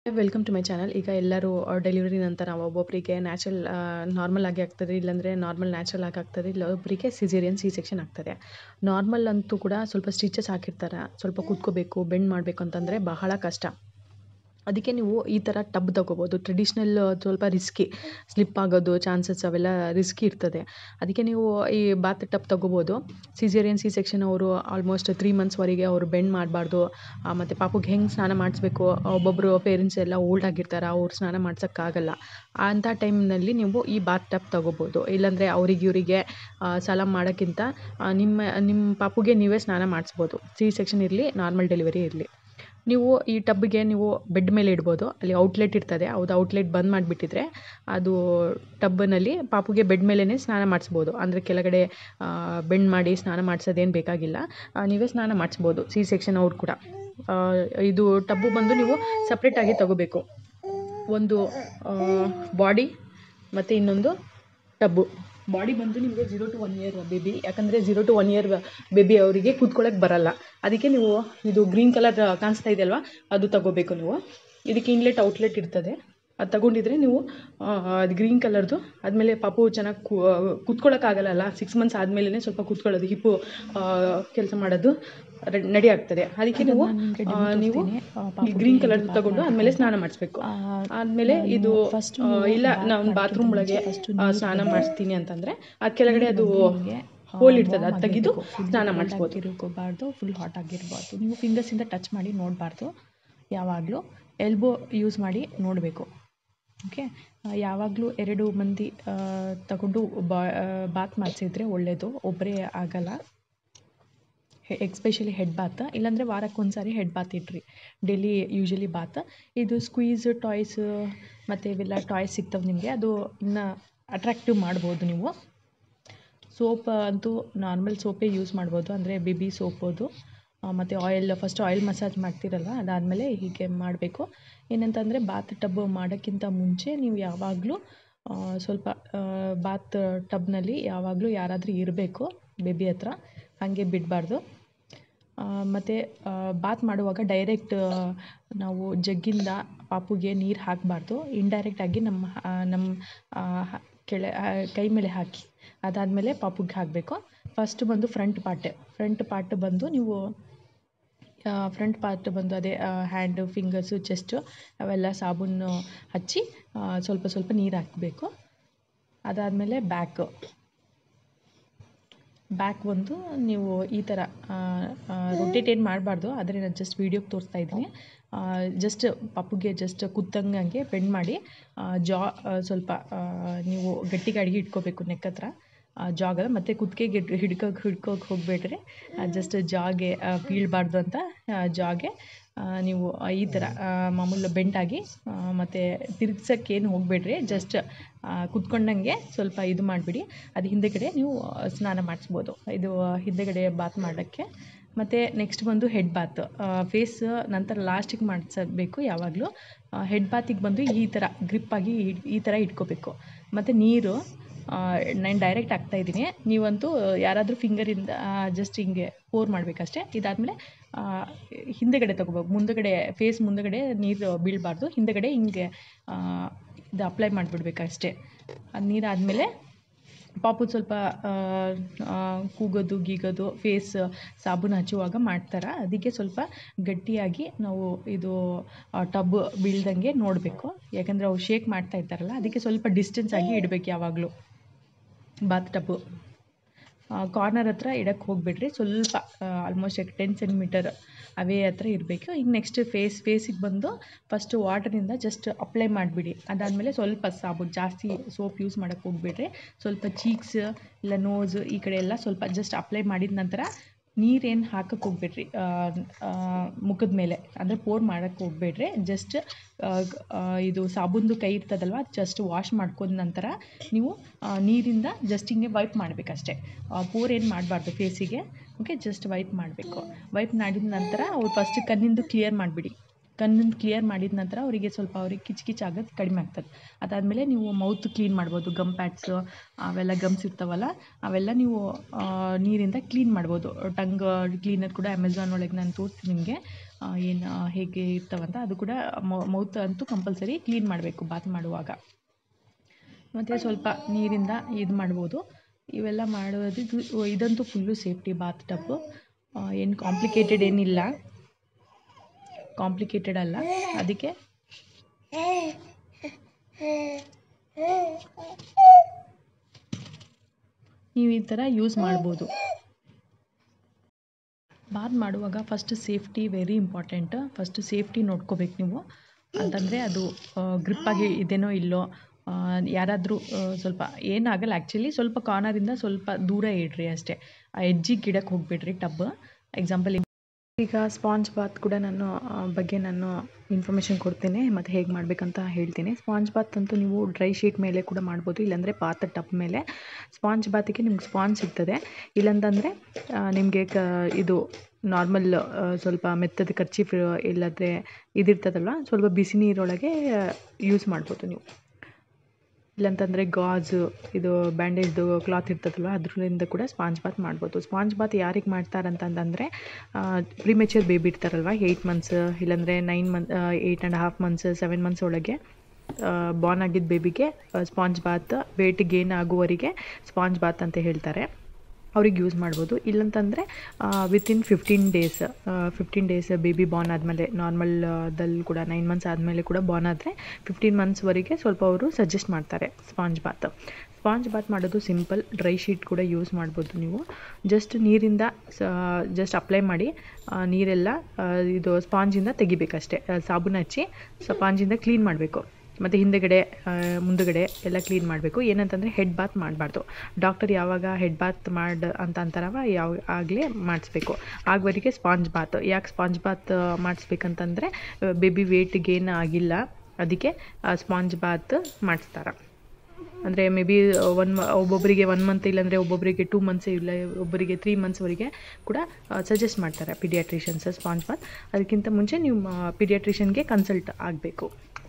welcome to my channel ಈಗ ಎಲ್ಲರೂ delivery ನಂತರ ಒಬ್ಬೊಬ್ಬರಿಗೆ ನ್ಯಾಚುರಲ್ ನಾರ್ಮಲ್ ಆಗಿ ಆಗ್ತದೆ ಇಲ್ಲಾಂದರೆ ನಾರ್ಮಲ್ ನ್ಯಾಚುರಲ್ ಆಗಿ ಆಗ್ತದೆ ಇಲ್ಲ ಒಬ್ಬರಿಗೆ ಸಿಸೇರಿಯನ್ ಸಿ ಸೆಕ್ಷನ್ ಆಗ್ತದೆ ನಾರ್ಮಲ್ ಅಂತೂ ಕೂಡ ಸ್ವಲ್ಪ ಸ್ಟಿಚಸ್ ಹಾಕಿರ್ತಾರೆ ಸ್ವಲ್ಪ ಕೂತ್ಕೋಬೇಕು ಬೆಂಡ್ ಮಾಡಬೇಕು ಅಂತಂದರೆ ಬಹಳ ಕಷ್ಟ ಅದಕ್ಕೆ ನೀವು ಈ ಥರ ಟಬ್ ತಗೋಬೋದು ಟ್ರೆಡಿಷ್ನಲ್ ಸ್ವಲ್ಪ ರಿಸ್ಕಿ ಸ್ಲಿಪ್ ಆಗೋದು ಚಾನ್ಸಸ್ ಅವೆಲ್ಲ ರಿಸ್ಕಿ ಇರ್ತದೆ ಅದಕ್ಕೆ ನೀವು ಈ ಬಾತ್ ಟಬ್ ತಗೋಬೋದು ಸಿಸೇರಿಯನ್ ಸಿ ಸೆಕ್ಷನ್ ಅವರು ಆಲ್ಮೋಸ್ಟ್ ತ್ರೀ ಮಂತ್ಸ್ವರೆಗೆ ಅವರು ಬೆಂಡ್ ಮಾಡಬಾರ್ದು ಮತ್ತು ಪಾಪುಗೆ ಹೆಂಗೆ ಸ್ನಾನ ಮಾಡಿಸ್ಬೇಕು ಒಬ್ಬೊಬ್ಬರು ಪೇರೆಂಟ್ಸ್ ಎಲ್ಲ ಓಲ್ಡ್ ಆಗಿರ್ತಾರೆ ಅವ್ರು ಸ್ನಾನ ಮಾಡ್ಸೋಕ್ಕಾಗಲ್ಲ ಅಂಥ ಟೈಮ್ನಲ್ಲಿ ನೀವು ಈ ಬಾತ್ ಟಬ್ ತಗೋಬೋದು ಇಲ್ಲಾಂದರೆ ಅವ್ರಿಗೆ ಇವರಿಗೆ ಸಾಲ ಮಾಡೋಕ್ಕಿಂತ ನಿಮ್ಮ ನಿಮ್ಮ ಪಾಪುಗೆ ನೀವೇ ಸ್ನಾನ ಮಾಡಿಸ್ಬೋದು ಸಿ ಸೆಕ್ಷನ್ ಇರಲಿ ನಾರ್ಮಲ್ ಡೆಲಿವರಿ ಇರಲಿ ನೀವು ಈ ಟಬ್ಬಿಗೆ ನೀವು ಬೆಡ್ ಮೇಲೆ ಇಡ್ಬೋದು ಅಲ್ಲಿ ಔಟ್ಲೆಟ್ ಇರ್ತದೆ ಹೌದು ಔಟ್ಲೆಟ್ ಬಂದ್ ಮಾಡಿಬಿಟ್ಟಿದ್ರೆ ಅದು ಟಬ್ಬಿನಲ್ಲಿ ಪಾಪುಗೆ ಬೆಡ್ ಮೇಲೇ ಸ್ನಾನ ಮಾಡಿಸ್ಬೋದು ಅಂದರೆ ಕೆಳಗಡೆ ಬೆಂಡ್ ಮಾಡಿ ಸ್ನಾನ ಮಾಡಿಸೋದೇನು ಬೇಕಾಗಿಲ್ಲ ನೀವೇ ಸ್ನಾನ ಮಾಡಿಸ್ಬೋದು ಸಿ ಸೆಕ್ಷನ್ ಅವ್ರು ಕೂಡ ಇದು ಟಬ್ಬು ಬಂದು ನೀವು ಸಪ್ರೇಟಾಗಿ ತಗೋಬೇಕು ಒಂದು ಬಾಡಿ ಮತ್ತು ಇನ್ನೊಂದು ಟಬ್ಬು ಬಾಡಿ ಬಂದು ನಿಮಗೆ zero to one year baby ಯಾಕಂದರೆ zero to one year baby ಅವರಿಗೆ ಕೂತ್ಕೊಳ್ಳೋಕೆ ಬರಲ್ಲ ಅದಕ್ಕೆ ನೀವು ಇದು ಗ್ರೀನ್ ಕಲರ್ ಕಾಣಿಸ್ತಾ ಇದೆ ಅಲ್ವಾ ಅದು ತಗೋಬೇಕು ನೀವು ಇದಕ್ಕೆ ಇನ್ಲೆಟ್ ಔಟ್ಲೆಟ್ ಇರ್ತದೆ ಅದು ತಗೊಂಡಿದ್ರೆ ನೀವು ಅದು ಗ್ರೀನ್ ಕಲರ್ದು ಆದಮೇಲೆ ಪಾಪು ಚೆನ್ನಾಗಿ ಕೂತ್ಕೊಳ್ಳೋಕ್ಕಾಗಲ್ಲ ಸಿಕ್ಸ್ ಮಂತ್ಸ್ ಆದಮೇಲೆ ಸ್ವಲ್ಪ ಕೂತ್ಕೊಳ್ಳೋದು ಹಿಪ್ಪು ಕೆಲಸ ಮಾಡೋದು ನಡಿ ಆಗ್ತದೆ ಅದಕ್ಕೆ ನೀವು ನೀವು ಗ್ರೀನ್ ಕಲರ್ ತಗೊಂಡು ಆದಮೇಲೆ ಸ್ನಾನ ಮಾಡಿಸ್ಬೇಕು ಆದಮೇಲೆ ಇದು ಇಲ್ಲ ನಾನು ಬಾತ್ರೂಮ್ ಒಳಗೆ ಸ್ನಾನ ಮಾಡಿಸ್ತೀನಿ ಅಂತಂದರೆ ಅದು ಕೆಳಗಡೆ ಅದು ಹೋಲ್ ಇರ್ತದೆ ಅದು ತೆಗೆದು ಸ್ನಾನ ಮಾಡಿಸ್ಬೋದು ಇರ್ಕೋಬಾರ್ದು ಫುಲ್ ಹಾಟ್ ಆಗಿರಬಾರ್ದು ನೀವು ಫಿಂಗರ್ಸಿಂದ ಟಚ್ ಮಾಡಿ ನೋಡಬಾರ್ದು ಯಾವಾಗಲೂ ಎಲ್ಬೋ ಯೂಸ್ ಮಾಡಿ ನೋಡಬೇಕು ಓಕೆ ಯಾವಾಗಲೂ ಎರಡು ಮಂದಿ ತಗೊಂಡು ಬಾ ಬಾತ್ ಮಾಡಿಸಿದ್ರೆ ಒಳ್ಳೆಯದು ಒಬ್ಬರೇ ಆಗಲ್ಲ ಎಕ್ಸ್ಪೆಷಲಿ ಹೆಡ್ ಬಾತ್ ಇಲ್ಲಾಂದರೆ ವಾರಕ್ಕೊಂದು ಸಾರಿ ಹೆಡ್ ಬಾತ್ ಇಡ್ರಿ ಡೈಲಿ ಯೂಶಲಿ ಬಾತ್ ಇದು ಸ್ಕ್ವೀಸ್ ಟಾಯ್ಸ್ ಮತ್ತು ಇವೆಲ್ಲ ಟಾಯ್ಸ್ ಸಿಗ್ತವೆ ನಿಮಗೆ ಅದು ಇನ್ನು ಅಟ್ರಾಕ್ಟಿವ್ ಮಾಡ್ಬೋದು ನೀವು ಸೋಪ್ ಅಂತೂ ನಾರ್ಮಲ್ ಸೋಪೇ ಯೂಸ್ ಮಾಡ್ಬೋದು ಅಂದರೆ ಬೇಬಿ ಸೋಪೋದು ಮತ್ತು ಆಯಿಲ್ ಫಸ್ಟ್ ಆಯಿಲ್ ಮಸಾಜ್ ಮಾಡ್ತಿರಲ್ಲ ಅದಾದಮೇಲೆ ಹೀಗೆ ಮಾಡಬೇಕು ಏನಂತಂದರೆ ಬಾತ್ ಟಬ್ ಮಾಡೋಕ್ಕಿಂತ ಮುಂಚೆ ನೀವು ಯಾವಾಗಲೂ ಸ್ವಲ್ಪ ಬಾತ್ ಟಬ್ನಲ್ಲಿ ಯಾವಾಗಲೂ ಯಾರಾದರೂ ಇರಬೇಕು ಬೇಬಿ ಹತ್ರ ಹಾಗೆ ಬಿಡಬಾರ್ದು ಮತ್ತು ಬಾತ್ ಮಾಡುವಾಗ ಡೈರೆಕ್ಟ್ ನಾವು ಜಗ್ಗಿಂದ ಪಾಪುಗೆ ನೀರು ಹಾಕಬಾರ್ದು ಇಂಡೈರೆಕ್ಟಾಗಿ ನಮ್ಮ ನಮ್ಮ ಕೆಳ ಕೈ ಮೇಲೆ ಹಾಕಿ ಅದಾದಮೇಲೆ ಪಾಪುಗೆ ಹಾಕಬೇಕು ಫಸ್ಟ್ ಬಂದು ಫ್ರಂಟ್ ಪಾರ್ಟ್ ಫ್ರಂಟ್ ಪಾರ್ಟ್ ಬಂದು ನೀವು ಫ್ರಂಟ್ ಪಾರ್ಟ್ ಬಂದು ಅದೇ ಹ್ಯಾಂಡು ಫಿಂಗರ್ಸು ಚೆಸ್ಟು ಅವೆಲ್ಲ ಸಾಬೂನು ಹಚ್ಚಿ ಸ್ವಲ್ಪ ಸ್ವಲ್ಪ ನೀರು ಹಾಕಬೇಕು ಅದಾದಮೇಲೆ ಬ್ಯಾಕು ಬ್ಯಾಕ್ ಒಂದು ನೀವು ಈ ಥರ ರೊಟೇಟ್ ಏನು ಮಾಡಬಾರ್ದು ಆದರೆ ನಾನು ಜಸ್ಟ್ ವೀಡಿಯೋಗೆ ತೋರಿಸ್ತಾ ಇದ್ದೀನಿ ಜಸ್ಟ್ ಪಪ್ಪುಗೆ ಜಸ್ಟ್ ಕುತ್ತಂಗೆ ಬೆಂಡ್ ಮಾಡಿ ಜಾ ಸ್ವಲ್ಪ ನೀವು ಗಟ್ಟಿಗೆ ಅಡಿಗೆ ಇಟ್ಕೋಬೇಕು ನೆಕ್ ಹತ್ರ ಜಾಗ ಮತ್ತು ಕುತ್ತಿಗೆಗೆ ಹಿಡ್ಕೋಕೆ ಹಿಡ್ಕೋಕೆ ಹೋಗಬೇಡ್ರಿ ಜಸ್ಟ್ ಜಾಗೆ ಬೀಳಬಾರ್ದು ಅಂತ ಜಾಗೆ ನೀವು ಈ ಥರ ಮಾಮೂಲು ಬೆಂಟಾಗಿ ಮತ್ತು ತಿರ್ಗ್ಸೋಕ್ಕೇನು ಹೋಗಬೇಡ್ರಿ ಜಸ್ಟ್ ಕುತ್ಕೊಂಡಂಗೆ ಸ್ವಲ್ಪ ಇದು ಮಾಡಿಬಿಡಿ ಅದು ಹಿಂದೆಗಡೆ ನೀವು ಸ್ನಾನ ಮಾಡಿಸ್ಬೋದು ಇದು ಹಿಂದೆಗಡೆ ಬಾತ್ ಮಾಡೋಕ್ಕೆ ಮತ್ತು ನೆಕ್ಸ್ಟ್ ಬಂದು ಹೆಡ್ ಬಾತ್ ಫೇಸ್ ನಂತರ ಲಾಸ್ಟಿಗೆ ಮಾಡಿಸಬೇಕು ಯಾವಾಗಲೂ ಹೆಡ್ ಬಾತಿಗೆ ಬಂದು ಈ ಥರ ಗ್ರಿಪ್ಪಾಗಿ ಈ ಥರ ಇಟ್ಕೋಬೇಕು ಮತ್ತು ನೀರು ನಾನು ಡೈರೆಕ್ಟ್ ಹಾಕ್ತಾಯಿದ್ದೀನಿ ನೀವಂತೂ ಯಾರಾದರೂ ಫಿಂಗರಿಂದ ಜಸ್ಟ್ ಹಿಂಗೆ ಪೋರ್ ಮಾಡಬೇಕಷ್ಟೇ ಇದಾದಮೇಲೆ ಹಿಂದೆಗಡೆ ತೊಗೋಬೇಕು ಮುಂದುಗಡೆ ಫೇಸ್ ಮುಂದುಗಡೆ ನೀರು ಬೀಳಬಾರ್ದು ಹಿಂದೆಗಡೆ ಹಿಂಗೆ ಇದು ಅಪ್ಲೈ ಮಾಡಿಬಿಡ್ಬೇಕಷ್ಟೇ ಅದು ನೀರಾದಮೇಲೆ ಪಾಪು ಸ್ವಲ್ಪ ಕೂಗೋದು ಗೀಗೋದು ಫೇಸ್ ಸಾಬೂನು ಹಚ್ಚುವಾಗ ಮಾಡ್ತಾರೆ ಅದಕ್ಕೆ ಸ್ವಲ್ಪ ಗಟ್ಟಿಯಾಗಿ ನಾವು ಇದು ಟಬ್ ಬೀಳ್ದಂಗೆ ನೋಡಬೇಕು ಯಾಕಂದರೆ ಅವ್ರು ಶೇಕ್ ಮಾಡ್ತಾ ಇರ್ತಾರಲ್ಲ ಅದಕ್ಕೆ ಸ್ವಲ್ಪ ಡಿಸ್ಟೆನ್ಸ್ ಆಗಿ ಇಡಬೇಕು ಯಾವಾಗಲೂ ಬಾತ್ ಟಬ್ಬು ಕಾರ್ನರ್ ಹತ್ರ ಇಡಕ್ಕೆ ಹೋಗ್ಬಿಡ್ರಿ ಸ್ವಲ್ಪ ಆಲ್ಮೋಸ್ಟ್ ಟೆನ್ ಸೆಂಟಿಮೀಟರ್ ಅವೇ ಹತ್ರ ಇರಬೇಕು ಈಗ ನೆಕ್ಸ್ಟ್ ಫೇಸ್ ಫೇಸಿಗೆ ಬಂದು ಫಸ್ಟು ವಾಟರಿಂದ ಜಸ್ಟ್ ಅಪ್ಲೈ ಮಾಡಿಬಿಡಿ ಅದಾದಮೇಲೆ ಸ್ವಲ್ಪ ಸಾಬೂನು ಜಾಸ್ತಿ ಸೋಪ್ ಯೂಸ್ ಮಾಡೋಕ್ಕೆ ಹೋಗ್ಬೇಡ್ರಿ ಸ್ವಲ್ಪ ಚೀಕ್ಸ್ ಇಲ್ಲ ನೋಸ್ ಈ ಕಡೆ ಎಲ್ಲ ಸ್ವಲ್ಪ ಜಸ್ಟ್ ಅಪ್ಲೈ ಮಾಡಿದ ನಂತರ ನೀರೇನು ಹಾಕಕ್ಕೆ ಹೋಗ್ಬೇಡ್ರಿ ಮುಖದ ಮೇಲೆ ಅಂದರೆ ಪೋರ್ ಮಾಡೋಕ್ಕೆ ಹೋಗ್ಬೇಡ್ರಿ ಜಸ್ಟ್ ಇದು ಸಾಬೂನ್ದು ಕೈ ಇರ್ತದಲ್ವ ಜಸ್ಟ್ ವಾಶ್ ಮಾಡ್ಕೊಂಡ ನಂತರ ನೀವು ನೀರಿಂದ ಜಸ್ಟ್ ಹಿಂಗೆ ವೈಪ್ ಮಾಡಬೇಕಷ್ಟೆ ಪೋರ್ ಏನು ಮಾಡಬಾರ್ದು ಫೇಸಿಗೆ ಓಕೆ ಜಸ್ಟ್ ವೈಪ್ ಮಾಡಬೇಕು ವೈಪ್ ಮಾಡಿದ ನಂತರ ಅವ್ರು ಫಸ್ಟ್ ಕಣ್ಣಿಂದು ಕ್ಲಿಯರ್ ಮಾಡಿಬಿಡಿ ಕಣ್ಣನ್ನು ಕ್ಲಿಯರ್ ಮಾಡಿದ ನಂತರ ಅವರಿಗೆ ಸ್ವಲ್ಪ ಅವ್ರಿಗೆ ಕಿಚ್ ಕಿಚ್ ಆಗೋದು ಕಡಿಮೆ ಆಗ್ತದೆ ಅದಾದಮೇಲೆ ನೀವು ಮೌತ್ ಕ್ಲೀನ್ ಮಾಡ್ಬೋದು ಗಮ್ ಪ್ಯಾಡ್ಸು ಅವೆಲ್ಲ ಗಮ್ಸ್ ಇರ್ತಾವಲ್ಲ ಅವೆಲ್ಲ ನೀವು ನೀರಿಂದ ಕ್ಲೀನ್ ಮಾಡ್ಬೋದು ಟಂಗ್ ಕ್ಲೀನರ್ ಕೂಡ ಅಮೆಝಾನ್ ಒಳಗೆ ನಾನು ತೋರಿಸ್ತೀನಿ ನಿಮಗೆ ಏನು ಹೇಗೆ ಇರ್ತಾವಂತ ಅದು ಕೂಡ ಮೌತ್ ಅಂತೂ ಕಂಪಲ್ಸರಿ ಕ್ಲೀನ್ ಮಾಡಬೇಕು ಬಾತ್ ಮಾಡುವಾಗ ಮತ್ತು ಸ್ವಲ್ಪ ನೀರಿಂದ ಇದು ಮಾಡ್ಬೋದು ಇವೆಲ್ಲ ಮಾಡೋದು ಇದು ಇದಂತೂ ಫುಲ್ಲು ಸೇಫ್ಟಿ ಬಾತ್ ಟಬ್ಬು ಏನು ಕಾಂಪ್ಲಿಕೇಟೆಡ್ ಏನಿಲ್ಲ ಕಾಂಪ್ಲಿಕೇಟೆಡ್ ಅಲ್ಲ ಅದಕ್ಕೆ ನೀವು ಈ ಥರ ಯೂಸ್ ಮಾಡ್ಬೋದು ಬಾತ್ ಮಾಡುವಾಗ first safety very important first safety ನೋಡ್ಕೋಬೇಕು ನೀವು ಅಂತಂದರೆ ಅದು ಗ್ರಿಪ್ಪಾಗಿ ಇದೇನೋ ಇಲ್ಲೋ ಯಾರಾದರೂ ಸ್ವಲ್ಪ ಏನಾಗಲ್ಲ ಆ್ಯಕ್ಚುಲಿ ಸ್ವಲ್ಪ ಕಾರ್ನರಿಂದ ಸ್ವಲ್ಪ ದೂರ ಇಡ್ರಿ ಅಷ್ಟೇ ಆ ಎಜ್ಜಿಗೆ ಗಿಡಕ್ಕೆ ಹೋಗ್ಬಿಡ್ರಿ ಟಬ್ ಎಕ್ಸಾಂಪಲ್ ಈಗ ಸ್ಪಾಂಜ್ ಬಾತ್ ಕೂಡ ನಾನು ಆ, ಬಗ್ಗೆ ನಾನು ಇನ್ಫಾರ್ಮೇಷನ್ ಕೊಡ್ತೇನೆ ಮತ್ತು ಹೇಗೆ ಮಾಡಬೇಕಂತ ಹೇಳ್ತೀನಿ ಸ್ಪಾಂಜ್ ಬಾತ್ ಅಂತೂ ನೀವು ಡ್ರೈ ಶೀಟ್ ಮೇಲೆ ಕೂಡ ಮಾಡ್ಬೋದು ಇಲ್ಲಾಂದರೆ ಪಾತ ಟಪ್ ಮೇಲೆ ಸ್ಪಾಂಜ್ ಬಾತಿಗೆ ನಿಮ್ಗೆ ಸ್ಪಾಂಜ್ ಸಿಗ್ತದೆ ಇಲ್ಲಂತಂದರೆ ನಿಮಗೆ ಕ ಇದು ನಾರ್ಮಲ್ ಸ್ವಲ್ಪ ಮೆತ್ತದ ಕರ್ಚೀಫ್ ಇಲ್ಲದ್ರೆ ಇದಿರ್ತದಲ್ವ ಸ್ವಲ್ಪ ಬಿಸಿ ನೀರೊಳಗೆ ಯೂಸ್ ಮಾಡ್ಬೋದು ನೀವು ಇಲ್ಲಂತಂದರೆ ಗಾಜು ಇದು ಬ್ಯಾಂಡೇಜ್ದು ಕ್ಲಾತ್ ಇರ್ತದಲ್ವ ಅದರಿಂದ ಕೂಡ ಸ್ಪಾಂಜ್ ಬಾತ್ ಮಾಡ್ಬೋದು ಸ್ಪಾಂಜ್ ಬಾತ್ ಯಾರಿಗೆ ಮಾಡ್ತಾರಂತಂದರೆ ಪ್ರಿಮೆಚೂರ್ ಬೇಬಿ ಇರ್ತಾರಲ್ವ ಏಯ್ಟ್ ಮಂತ್ಸ್ ಇಲ್ಲಾಂದರೆ nine month eight and half months seven months ಒಳಗೆ ಬಾರ್ನ್ ಆಗಿದ್ದ ಬೇಬಿಗೆ ಸ್ಪಾಂಜ್ ಬಾತ್ ವೇಟ್ ಗೇನ್ ಆಗುವವರೆಗೆ ಸ್ಪಾಂಜ್ ಬಾತ್ ಅಂತ ಹೇಳ್ತಾರೆ ಅವ್ರಿಗೆ ಯೂಸ್ ಮಾಡ್ಬೋದು ಇಲ್ಲಂತಂದರೆ within fifteen days fifteen days baby born ಆದಮೇಲೆ ನಾರ್ಮಲ್ದಲ್ಲಿ ಕೂಡ ನೈನ್ ಮಂತ್ಸ್ ಆದಮೇಲೆ ಕೂಡ ಬಾರ್ನ್ ಆದರೆ ಫಿಫ್ಟೀನ್ ಮಂತ್ಸ್ವರೆಗೆ ಸ್ವಲ್ಪ ಅವರು ಸಜೆಸ್ಟ್ ಮಾಡ್ತಾರೆ ಸ್ಪಾಂಜ್ ಬಾತ್ ಸ್ಪಾಂಜ್ ಬಾತ್ ಮಾಡೋದು ಸಿಂಪಲ್ ಡ್ರೈ ಶೀಟ್ ಕೂಡ ಯೂಸ್ ಮಾಡ್ಬೋದು ನೀವು ಜಸ್ಟ್ ನೀರಿಂದ ಜಸ್ಟ್ ಅಪ್ಲೈ ಮಾಡಿ ಆ, ನೀರೆಲ್ಲ ಆ, ಇದು ಸ್ಪಾಂಜಿಂದ ತೆಗಿಬೇಕಷ್ಟೇ ಆ, ಸಾಬೂನು ಹಚ್ಚಿ ಸ್ಪಾಂಜಿಂದ ಕ್ಲೀನ್ ಮಾಡಬೇಕು ಮತ್ತು ಹಿಂದೆಗಡೆ ಆ, ಮುಂದುಗಡೆ ಎಲ್ಲ ಕ್ಲೀನ್ ಮಾಡಬೇಕು ಏನಂತಂದರೆ ಹೆಡ್ ಬಾತ್ ಮಾಡಬಾರ್ದು ಡಾಕ್ಟರ್ ಯಾವಾಗ ಹೆಡ್ ಬಾತ್ ಮಾಡು ಅಂತ ಅಂತಾರವ ಯಾವ ಆಗಲೇ ಮಾಡಿಸ್ಬೇಕು ಆಗವರೆಗೆ ಸ್ಪಾಂಜ್ ಬಾತ್ ಯಾಕೆ ಸ್ಪಾಂಜ್ ಬಾತ್ ಮಾಡಿಸ್ಬೇಕಂತಂದರೆ ಬೇಬಿ ವೇಟ್ ಗೇನ್ ಆಗಿಲ್ಲ ಅದಕ್ಕೆ ಸ್ಪಾಂಜ್ ಬಾತ್ ಮಾಡಿಸ್ತಾರೆ ಅಂದರೆ ಮೇ ಬಿ ಒನ್ ಒಬ್ಬೊಬ್ಬರಿಗೆ ಒನ್ ಮಂತ್ ಇಲ್ಲಾಂದರೆ ಒಬ್ಬೊಬ್ಬರಿಗೆ ಟೂ ಮಂತ್ಸ್ ಇಲ್ಲ ಒಬ್ಬರಿಗೆ ತ್ರೀ ಮಂತ್ಸ್ವರೆಗೆ ಕೂಡ ಸಜೆಸ್ಟ್ ಮಾಡ್ತಾರೆ ಪಿಡಿಯಾಟ್ರಿಷನ್ಸ್ ಸ್ಪಾಂಜ್ ಬಾತ್ ಅದಕ್ಕಿಂತ ಮುಂಚೆ ನೀವು ಪಿಡಿಯಾಟ್ರಿಷನ್ಗೆ ಕನ್ಸಲ್ಟ್ ಆಗಬೇಕು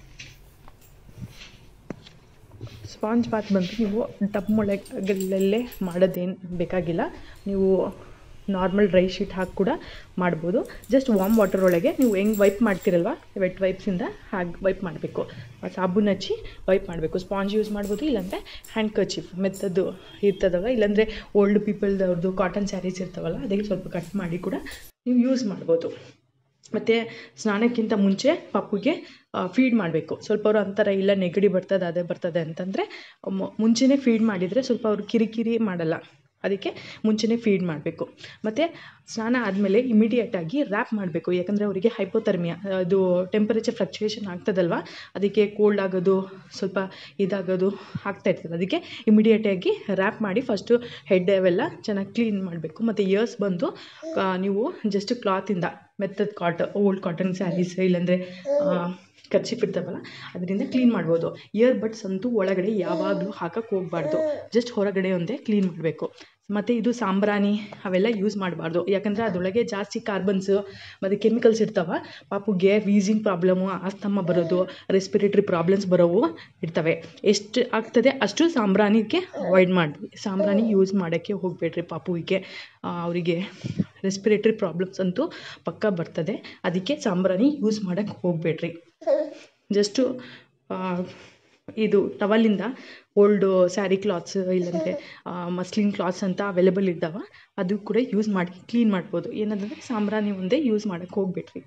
ಸ್ಪಾಂಜ್ ಬಾತ್ ಬಂದು ನೀವು ಟಬ್ ಮೊಳಗಲ್ಲೇ ಮಾಡೋದೇನು ಬೇಕಾಗಿಲ್ಲ ನೀವು ನಾರ್ಮಲ್ ಡ್ರೈ ಶೀಟ್ ಹಾಕಿ ಕೂಡ ಮಾಡ್ಬೋದು ಜಸ್ಟ್ ವಾಮ್ ವಾಟರ್ ಒಳಗೆ ನೀವು ಹೆಂಗೆ ವೈಪ್ ಮಾಡ್ತೀರಲ್ವ ವೆಟ್ ವೈಪ್ಸಿಂದ ಹಾಗೆ ವೈಪ್ ಮಾಡಬೇಕು ಸಾಬೂನು ಹಚ್ಚಿ ವೈಪ್ ಮಾಡಬೇಕು ಸ್ಪಾಂಜ್ ಯೂಸ್ ಮಾಡ್ಬೋದು ಇಲ್ಲಾಂದರೆ ಹ್ಯಾಂಡ್ ಕರ್ಚಿಫ್ ಮೆತ್ತದ್ದು ಇರ್ತದವ ಇಲ್ಲಾಂದರೆ ಓಲ್ಡ್ ಪೀಪಲ್ದವ್ರದ್ದು ಕಾಟನ್ ಸ್ಯಾರೀಸ್ ಇರ್ತಾವಲ್ಲ ಅದಕ್ಕೆ ಸ್ವಲ್ಪ ಕಟ್ ಮಾಡಿ ಕೂಡ ನೀವು ಯೂಸ್ ಮಾಡ್ಬೋದು ಮತ್ತು ಸ್ನಾನಕ್ಕಿಂತ ಮುಂಚೆ ಪಪ್ಪುಗೆ ಫೀಡ್ ಮಾಡಬೇಕು ಸ್ವಲ್ಪ ಅವರು ಅಂತಾರೆ ಇಲ್ಲ ನೆಗಡಿ ಬರ್ತದೆ ಅದೇ ಬರ್ತದೆ ಅಂತಂದರೆ ಮುಂಚೆನೇ ಫೀಡ್ ಮಾಡಿದರೆ ಸ್ವಲ್ಪ ಅವರು ಕಿರಿಕಿರಿ ಮಾಡಲ್ಲ ಅದಕ್ಕೆ ಮುಂಚೆನೇ ಫೀಡ್ ಮಾಡಬೇಕು ಮತ್ತು ಸ್ನಾನ ಆದಮೇಲೆ ಇಮಿಡಿಯೇಟಾಗಿ ರ್ಯಾಪ್ ಮಾಡಬೇಕು ಯಾಕಂದರೆ ಅವರಿಗೆ ಹೈಪೋಥರ್ಮಿಯಾ ಅದು ಟೆಂಪರೇಚರ್ ಫ್ಲಕ್ಚುಯೇಷನ್ ಆಗ್ತದಲ್ವ ಅದಕ್ಕೆ ಕೋಲ್ಡ್ ಆಗೋದು ಸ್ವಲ್ಪ ಇದಾಗೋದು ಆಗ್ತಾ ಇರ್ತದೆ ಅದಕ್ಕೆ ಇಮಿಡಿಯೇಟಾಗಿ ರ್ಯಾಪ್ ಮಾಡಿ ಫಸ್ಟು ಹೆಡ್ ಅವೆಲ್ಲ ಚೆನ್ನಾಗಿ ಕ್ಲೀನ್ ಮಾಡಬೇಕು ಮತ್ತು ಇಯರ್ಸ್ ಬಂದು ಆ, ನೀವು ಜಸ್ಟ್ ಕ್ಲಾತಿಂದ ಮೆತ್ತದ ಕಾಟ್ ಓಲ್ಡ್ ಕಾಟನ್ ಸ್ಯಾರೀಸ್ ಇಲ್ಲಾಂದರೆ ಕರ್ಚಿಫ್ ಇರ್ತಾವಲ್ಲ ಅದರಿಂದ ಕ್ಲೀನ್ ಮಾಡ್ಬೋದು ಇಯರ್ ಬಡ್ಸ್ ಅಂತೂ ಒಳಗಡೆ ಯಾವಾಗಲೂ ಹಾಕಕ್ಕೆ ಹೋಗಬಾರ್ದು ಜಸ್ಟ್ ಹೊರಗಡೆ ಒಂದೇ ಕ್ಲೀನ್ ಮಾಡಬೇಕು ಮತ್ತು ಇದು ಸಾಂಬ್ರಾಣಿ ಅವೆಲ್ಲ ಯೂಸ್ ಮಾಡಬಾರ್ದು ಯಾಕಂದರೆ ಅದರೊಳಗೆ ಜಾಸ್ತಿ ಕಾರ್ಬನ್ಸ್ ಮತ್ತು ಕೆಮಿಕಲ್ಸ್ ಇರ್ತಾವೆ ಪಾಪುಗೆ ವೀಸಿಂಗ್ ಪ್ರಾಬ್ಲಮ್ಮು ಆಸ್ತಮ ಬರೋದು ರೆಸ್ಪಿರೇಟ್ರಿ ಪ್ರಾಬ್ಲಮ್ಸ್ ಬರೋವು ಇರ್ತವೆ ಎಷ್ಟು ಆಗ್ತದೆ ಅಷ್ಟು ಸಾಂಬ್ರಾಣಿಗೆ ಅವಾಯ್ಡ್ ಮಾಡಿ ಸಾಂಬ್ರಾಣಿ ಯೂಸ್ ಮಾಡೋಕ್ಕೆ ಹೋಗಬೇಡ್ರಿ ಪಾಪುವಿಗೆ ಅವರಿಗೆ ರೆಸ್ಪಿರೇಟ್ರಿ ಪ್ರಾಬ್ಲಮ್ಸ್ ಅಂತೂ ಪಕ್ಕ ಬರ್ತದೆ ಅದಕ್ಕೆ ಸಾಂಬ್ರಾಣಿ ಯೂಸ್ ಮಾಡೋಕ್ಕೆ ಹೋಗಬೇಡ್ರಿ ಜಸ್ಟು ಇದು ಟವಲಿಂದ ಓಲ್ಡು ಸ್ಯಾರಿ ಕ್ಲಾತ್ಸ್ ಇಲ್ಲಾಂದರೆ ಮಸ್ಲಿನ್ ಕ್ಲಾತ್ಸ್ ಅಂತ ಅವೈಲೇಬಲ್ ಇದ್ದಾವೆ ಅದು ಕೂಡ ಯೂಸ್ ಮಾಡಿ ಕ್ಲೀನ್ ಮಾಡ್ಬೋದು ಏನಂದರೆ ಸಾಂಬ್ರಾಣಿ ಒಂದೇ ಯೂಸ್ ಮಾಡೋಕ್ಕೆ ಹೋಗ್ಬಿಟ್ರಿ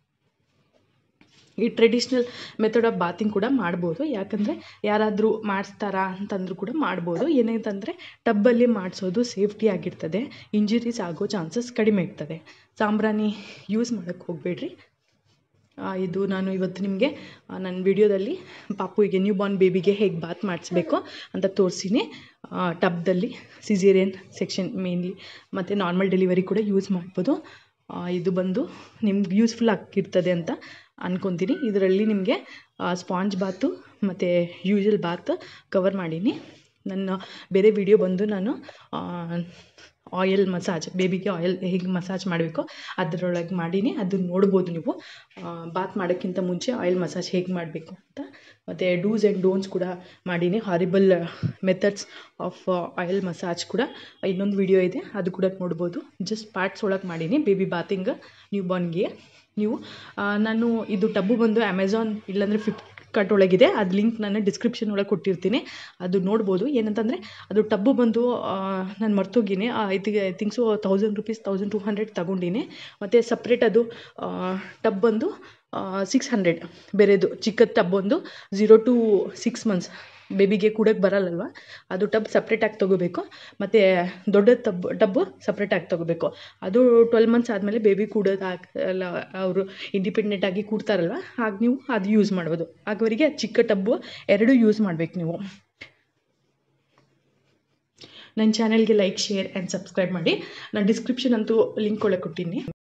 ಈ ಟ್ರೆಡಿಷ್ನಲ್ ಮೆಥಡ್ ಆಫ್ ಬಾತಿಂಗ್ ಕೂಡ ಮಾಡ್ಬೋದು ಯಾಕಂದರೆ ಯಾರಾದರೂ ಮಾಡಿಸ್ತಾರಾ ಅಂತಂದ್ರೂ ಕೂಡ ಮಾಡ್ಬೋದು ಏನಂತಂದರೆ ಟಬ್ಬಲ್ಲಿ ಮಾಡಿಸೋದು ಸೇಫ್ಟಿ ಆಗಿರ್ತದೆ ಇಂಜುರೀಸ್ ಆಗೋ ಚಾನ್ಸಸ್ ಕಡಿಮೆ ಇರ್ತದೆ ಸಾಂಬ್ರಾಣಿ ಯೂಸ್ ಮಾಡೋಕ್ಕೆ ಹೋಗಬೇಡ್ರಿ ಆ, ಇದು ನಾನು ಇವತ್ತು ನಿಮಗೆ ನನ್ನ ವಿಡಿಯೋದಲ್ಲಿ ಪಾಪುವಿಗೆ ನ್ಯೂ ಬಾರ್ನ್ ಬೇಬಿಗೆ ಹೇಗೆ ಬಾತ್ ಮಾಡಿಸ್ಬೇಕು ಅಂತ ತೋರಿಸಿನಿ ಟಬ್ದಲ್ಲಿ ಸಿಸೇರಿಯನ್ ಸೆಕ್ಷನ್ ಮೇನ್ಲಿ ಮತ್ತು ನಾರ್ಮಲ್ ಡೆಲಿವರಿ ಕೂಡ ಯೂಸ್ ಮಾಡ್ಬೋದು ಆ, ಇದು ಬಂದು ನಿಮ್ಗೆ ಯೂಸ್ಫುಲ್ ಆಗಿರ್ತದೆ ಅಂತ ಅನ್ಕೊತೀನಿ ಇದರಲ್ಲಿ ನಿಮಗೆ ಸ್ಪಾಂಜ್ ಬಾತು ಮತ್ತು ಯೂಶಲ್ ಬಾತ್ ಕವರ್ ಮಾಡೀನಿ ನನ್ನ ಬೇರೆ ವಿಡಿಯೋ ಬಂದು ನಾನು ಆಯಿಲ್ ಮಸಾಜ್ ಬೇಬಿಗೆ ಆಯಿಲ್ ಹೇಗೆ ಮಸಾಜ್ ಮಾಡಬೇಕು ಅದರೊಳಗೆ ಮಾಡೀನಿ ಅದನ್ನ ನೋಡ್ಬೋದು ನೀವು ಬಾತ್ ಮಾಡೋಕ್ಕಿಂತ ಮುಂಚೆ ಆಯಿಲ್ ಮಸಾಜ್ ಹೇಗೆ ಮಾಡಬೇಕು ಅಂತ ಮತ್ತು ಡೂಸ್ ಆ್ಯಂಡ್ ಡೋನ್ಸ್ ಕೂಡ ಮಾಡೀನಿ horrible methods of oil massage ಕೂಡ ಇನ್ನೊಂದು ವಿಡಿಯೋ ಇದೆ ಅದು ಕೂಡ ನೋಡ್ಬೋದು ಜಸ್ಟ್ ಪಾರ್ಟ್ಸ್ ಒಳಗೆ ಮಾಡೀನಿ ಬೇಬಿ ಬಾತಿಂಗ್ ನ್ಯೂ ಬಾರ್ನ್ಗೆ ನೀವು ಆ, ನಾನು ಇದು ಟಬ್ಬು ಬಂದು ಅಮೆಝಾನ್ ಇಲ್ಲಾಂದರೆ ಫ್ಲಿಪ್ಕಾರ್ಟ್ ಒಳಗಿದೆ ಅದು ಲಿಂಕ್ ನಾನು ಡಿಸ್ಕ್ರಿಪ್ಷನ್ ಒಳಗೆ ಕೊಟ್ಟಿರ್ತೀನಿ ಅದು ನೋಡ್ಬೋದು ಏನಂತಂದರೆ ಅದು ಟಬ್ಬು ಬಂದು ನಾನು ಮರ್ತೋಗಿನಿ I think I think thousand rupees thousand two hundred ತಗೊಂಡಿನಿ ಮತ್ತು ಸಪ್ರೇಟ್ ಅದು ಟಬ್ ಬಂದು ಸಿಕ್ಸ್ ಹಂಡ್ರೆಡ್ ಬೇರೆದು ಚಿಕ್ಕದ ಟಬ್ ಒಂದು ಝೀರೋ ಟು ಸಿಕ್ಸ್ ಮಂತ್ಸ್ ಬೇಬಿಗೆ ಕೂಡಕ್ಕೆ ಬರಲ್ಲಲ್ವ ಅದು ಟಬ್ ಸಪ್ರೇಟಾಗಿ ತೊಗೋಬೇಕು ಮತ್ತು ದೊಡ್ಡ ಟಬ್ ಟಬ್ಬು ಸಪ್ರೇಟಾಗಿ ತೊಗೋಬೇಕು ಅದು ಟ್ವೆಲ್ ಮಂತ್ಸ್ ಆದಮೇಲೆ ಬೇಬಿ ಕೂಡೋದು ಅಲ್ಲ ಅವರು ಇಂಡಿಪೆಂಡೆಂಟಾಗಿ ಕೂಡ್ತಾರಲ್ವ ಆಗ ನೀವು ಅದು ಯೂಸ್ ಮಾಡ್ಬೋದು ಆಗವರಿಗೆ ಚಿಕ್ಕ ಟಬ್ಬು ಎರಡೂ ಯೂಸ್ ಮಾಡ್ಬೇಕು ನೀವು ನನ್ನ ಚಾನಲ್ಗೆ ಲೈಕ್ ಶೇರ್ ಆ್ಯಂಡ್ ಸಬ್ಸ್ಕ್ರೈಬ್ ಮಾಡಿ ನಾನು ಡಿಸ್ಕ್ರಿಪ್ಷನ್ ಅಂತೂ ಲಿಂಕ್ ಒಳಗೆ ಕೊಟ್ಟಿನಿ